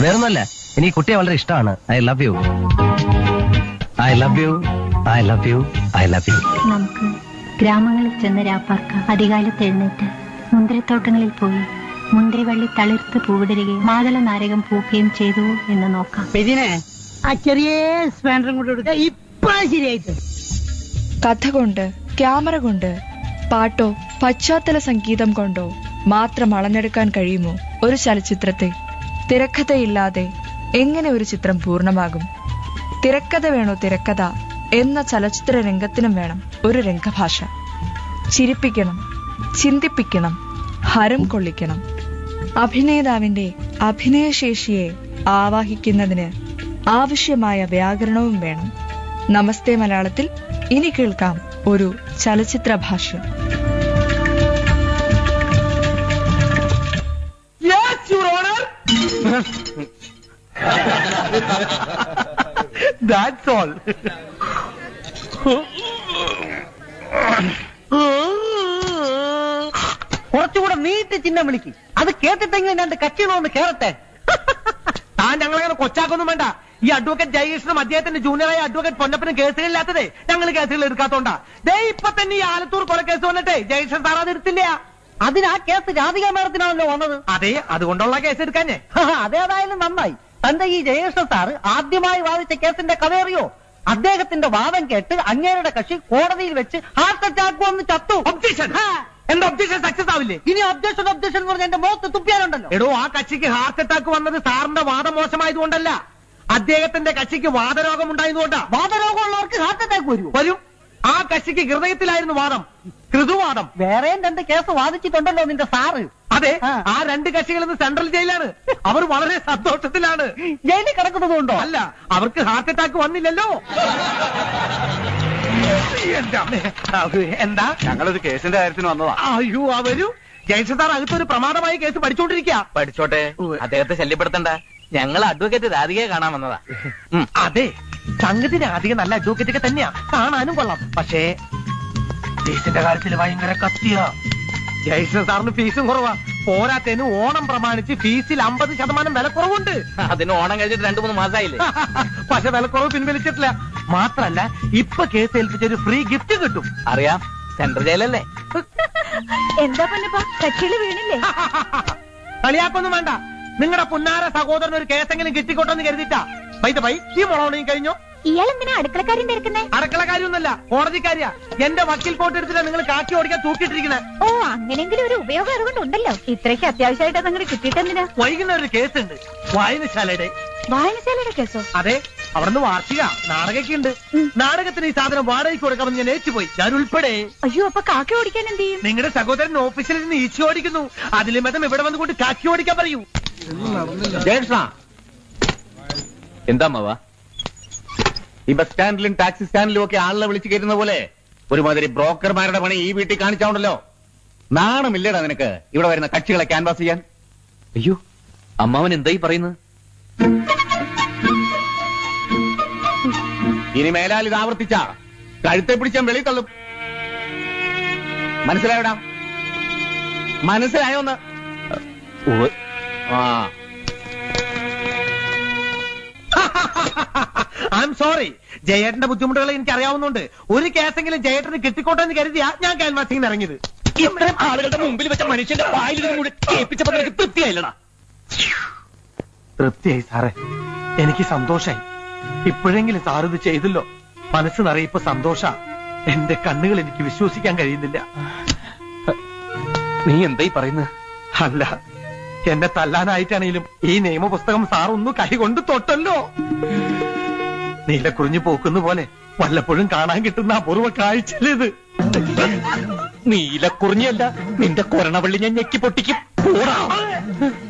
വേറൊന്നുമല്ല എനിക്ക് കുട്ടിയെ വളരെ ഇഷ്ടമാണ് I love you I love you I love you I love you നമുക്ക് ഗ്രാമങ്ങളിൽ ചെന്ന് രാപ്പാർക്കാം അധികാലത്ത് എഴുന്നേറ്റ് മുന്തിരിത്തോട്ടങ്ങളിൽ പോയി മുന്തിരിവള്ളി തളിർത്ത് പൂവിടരുകയും മാതള നാരകം പൂക്കുകയും ചെയ്തു എന്ന് നോക്കാം ഇതിനെ ആ ചെറിയ സ്പാൻഡറും കൊണ്ട് കൊടുക്കുക ഇപ്പൊ ശരിയായിട്ട് കഥ കൊണ്ട് ക്യാമറ കൊണ്ട് പാട്ടോ പശ്ചാത്തല സംഗീതം കൊണ്ടോ മാത്രം അളന്നെടുക്കാൻ കഴിയുമോ ഒരു ചലച്ചിത്രത്തെ തിരക്കഥയില്ലാതെ എങ്ങനെ ഒരു ചിത്രം പൂർണ്ണമാകും തിരക്കഥ വേണോ തിരക്കഥ എന്ന ചലച്ചിത്ര രംഗത്തിനും വേണം ഒരു രംഗഭാഷ ചിരിപ്പിക്കണം ചിന്തിപ്പിക്കണം ഹരം കൊള്ളിക്കണം അഭിനേതാവിന്റെ അഭിനയശേഷിയെ ആവാഹിക്കുന്നതിന് ആവശ്യമായ വ്യാകരണവും വേണം നമസ്തേ മലയാളത്തിൽ ഇനി കേൾക്കാം ഒരു ചലച്ചിത്ര ഭാഷ്യം ദാറ്റ്സ് ഓൾ കുറച്ചുകൂടെ നീട്ടി ചിഹ്നം വിളിക്ക് അത് കേട്ടിട്ടെങ്കിലും രണ്ട് കച്ചികളൊന്ന് കേറട്ടെ താൻ ഞങ്ങളങ്ങനെ കൊച്ചാക്കൊന്നും വേണ്ട ഈ അഡ്വക്കേറ്റ് ജയകൃഷ്ണനും അദ്ദേഹത്തിന്റെ ജൂനിയറായ അഡ്വക്കേറ്റ് പൊന്നപ്പനും കേസുകളില്ലാത്തതേ ഞങ്ങൾ കേസുകൾ എടുക്കാത്തോണ്ടാ ദേ ഇപ്പൊ തന്നെ ഈ ആലത്തൂർ കൊലക്കേസ് വന്നിട്ടേ ജയകൃഷ്ണൻ സാർ അത് എടുത്തില്ല അതിന് ആ കേസ് രാധിക മേഡത്തിനാണല്ലോ വന്നത് അതെ അതുകൊണ്ടുള്ള കേസ് എടുക്കാഞ്ഞേ അതേതായാലും നന്നായി തന്റെ ഈ ജയകൃഷ്ണ സാറ് ആദ്യമായി വാദിച്ച കേസിന്റെ കഥയറിയോ അദ്ദേഹത്തിന്റെ വാദം കേട്ട് അങ്ങേരുടെ കക്ഷി കോടതിയിൽ വെച്ച് ഹാർട്ട് അറ്റാക്ക് വന്ന് ചത്തു ഒബ്ജക്ഷൻ എന്താ ഒബ്ജക്ഷൻ സക്സസ് ആവില്ലേ ഇനി ഒബ്ജക്ഷൻ ഒബ്ജക്ഷൻ എന്ന് പറഞ്ഞ എന്റെ മുഖത്ത് തുപ്പിയാലുണ്ടല്ലോ എടോ ആ കക്ഷിക്ക് ഹാർട്ട് അറ്റാക്ക് വന്നത് സാറിന്റെ വാദം മോശമായതുകൊണ്ടല്ല അദ്ദേഹത്തിന്റെ കക്ഷിക്ക് വാദരോഗം ഉണ്ടായതുകൊണ്ടാ വാദരോഗമുള്ളവർക്ക് ഹാർട്ട് അറ്റാക്ക് വരുമോ വരും ആ കക്ഷിക്ക് ഹൃദയത്തിലായിരുന്നു വാദം കൃതുവാദം വേറെയും രണ്ട് കേസ് വാദിച്ചിട്ടുണ്ടല്ലോ നിന്റെ സാറ് അതെ ആ. ആ രണ്ട് കക്ഷികൾ ഇന്ന് സെൻട്രൽ ജയിലാണ് അവർ വളരെ സന്തോഷത്തിലാണ് ജയിലിൽ കിടക്കുന്നതുകൊണ്ടോ അല്ല അവർക്ക് ഹാർട്ട് അറ്റാക്ക് വന്നില്ലല്ലോ എന്റെ അമ്മേ. അത് എന്താ ഞങ്ങളൊരു കേസിന്റെ കാര്യത്തിന് വന്നതാ അയ്യോ അവരു ജയൻ സാർ അകത്തൊരു പ്രമാദമായ കേസ് പഠിച്ചുകൊണ്ടിരിക്കുക പഠിച്ചോട്ടെ ഉവ്വ്. അദ്ദേഹത്തെ ശല്യപ്പെടുത്തണ്ട ഞങ്ങൾ അഡ്വക്കേറ്റ് രാധികയെ കാണാൻ വന്നതാ ഉം. അതെ സംഗതിന് അധികം നല്ല അഡ്വക്കേറ്റ് ഒക്കെ തന്നെയാ കാണാനും കൊള്ളാം പക്ഷേ ഫീസിന്റെ കാര്യത്തിൽ ഭയങ്കര കത്തിയാ ജയകൃഷ്ണൻ സാറിന് ഫീസും കുറവാ പോരാത്തതിന് ഓണം പ്രമാണിച്ച് ഫീസിൽ അമ്പത് ശതമാനം വില കുറവുണ്ട് അതിന് ഓണം കഴിഞ്ഞിട്ട് രണ്ടു മൂന്ന് മാസമായില്ലേ പക്ഷെ വിലക്കുറവ് പിൻവലിച്ചിട്ടില്ല മാത്രല്ല ഇപ്പൊ കേസ് ഏൽപ്പിച്ചൊരു ഫ്രീ ഗിഫ്റ്റ് കിട്ടും അറിയാം സെൻട്രൽ ജയിലല്ലേ എന്താ പൊന്നപ്പാ കക്ഷികള് വീണില്ലേ കളിയാക്കൊന്നും വേണ്ട നിങ്ങളുടെ പുന്നാര സഹോദരൻ ഒരു കേസെങ്കിലും കിട്ടിക്കോട്ടെ എന്ന് കരുതിട്ടാ പൈസ പൈ ഈ മുളവണിയും കഴിഞ്ഞോ ഇയാൾ എന്തിനാ അടുക്കളക്കാരും തിരക്കുന്നേ അടക്കള കാര്യമൊന്നുമല്ല കോടതിക്കാരിയാ എന്റെ വക്കീൽ കോട്ട് എടുത്തിട്ട് നിങ്ങൾ കാക്കി ഓടിക്കാൻ തൂക്കിയിട്ടിരിക്കണേ ഓ അങ്ങനെങ്കിലും ഒരു ഉപയോഗം അതുകൊണ്ടുണ്ടല്ലോ ഇത്രയ്ക്ക് അത്യാവശ്യമായിട്ട് അതങ്ങനെ കിട്ടിയിട്ടെന്തിനാ വൈകുന്ന ഒരു കേസുണ്ട് വായനശാലയുടെ വായനശാലയുടെ കേസോ അതെ അവിടുന്ന് വാർഷിക നാടകമൊക്കെ ഉണ്ട് നാടകത്തിന് ഈ സാധനം വാടകയ്ക്ക് കൊടുക്കാമെന്ന് ഞാൻ ഏറ്റുപോയി ഞാൻ ഉൾപ്പെടെ അയ്യോ അപ്പൊ കാക്ക ഓടിക്കാൻ എന്ത് ചെയ്യും നിങ്ങളുടെ സഹോദരൻ ഓഫീസിൽ നിന്ന് ഈച്ചി ഓടിക്കുന്നു അതിലും മതം ഇവിടെ വന്നുകൊണ്ട് കാക്കി ഓടിക്കാൻ പറയൂ എന്താ മാവാ ഈ ബസ് സ്റ്റാൻഡിലും ടാക്സി സ്റ്റാൻഡിലും ഒക്കെ ആളിനെ വിളിച്ചു കയറ്റുന്ന പോലെ ഒരുമാതിരി ബ്രോക്കർമാരുടെ പണി ഈ വീട്ടിൽ കാണിച്ചാണ്ടല്ലോ നാണമില്ലടാ നിനക്ക് ഇവിടെ വരുന്ന കക്ഷികളെ ക്യാൻവാസ് ചെയ്യാൻ അയ്യോ അമ്മാവൻ എന്തായി പറയുന്നത് ഇനി മേലാൽ ഇത് ആവർത്തിച്ച കഴുത്തെ പിടിച്ചാൻ വെളി തള്ളും മനസ്സിലായോടാ മനസ്സിലായോന്ന് ആ ഐ എം സോറി ജയേട്ടന്റെ ബുദ്ധിമുട്ടുകൾ എനിക്ക് അറിയാവുന്നുണ്ട് ഒരു കേസെങ്കിലും ജയേട്ടന് കിട്ടിക്കോട്ടെ എന്ന് കരുതിയാ ഞാൻ ക്യാൻവാസിംഗ് ഇറങ്ങിയത് ഇത്രയും ആളുകളുടെ മുമ്പിൽ വെച്ച മനുഷ്യന്റെ വായിൽ കൂടി കേൾപ്പിച്ചപ്പോ നിനക്ക് തൃപ്തിയായില്ലടാ തൃപ്തിയായി സാറേ എനിക്ക് സന്തോഷായി ഇപ്പോഴെങ്കിലും സാർ ഇത് ചെയ്തല്ലോ മനസ്സ് നിറയെ ഇപ്പൊ സന്തോഷ എന്റെ കണ്ണുകൾ എനിക്ക് വിശ്വസിക്കാൻ കഴിയുന്നില്ല നീ എന്തായി പറയുന്നത് അല്ല എന്നെ തല്ലാനായിട്ടാണെങ്കിലും ഈ നിയമപുസ്തകം സാർ ഒന്ന് കൈകൊണ്ട് തൊട്ടല്ലോ നീലക്കുറിഞ്ഞു പോക്കുന്ന പോലെ വല്ലപ്പോഴും കാണാൻ കിട്ടുന്ന അപൂർവ കാഴ്ചയിലിത് നീലക്കുറിഞ്ഞല്ല നിന്റെ കൊരണവള്ളി ഞാൻ ഞെക്കി പൊട്ടിക്കും പോടാ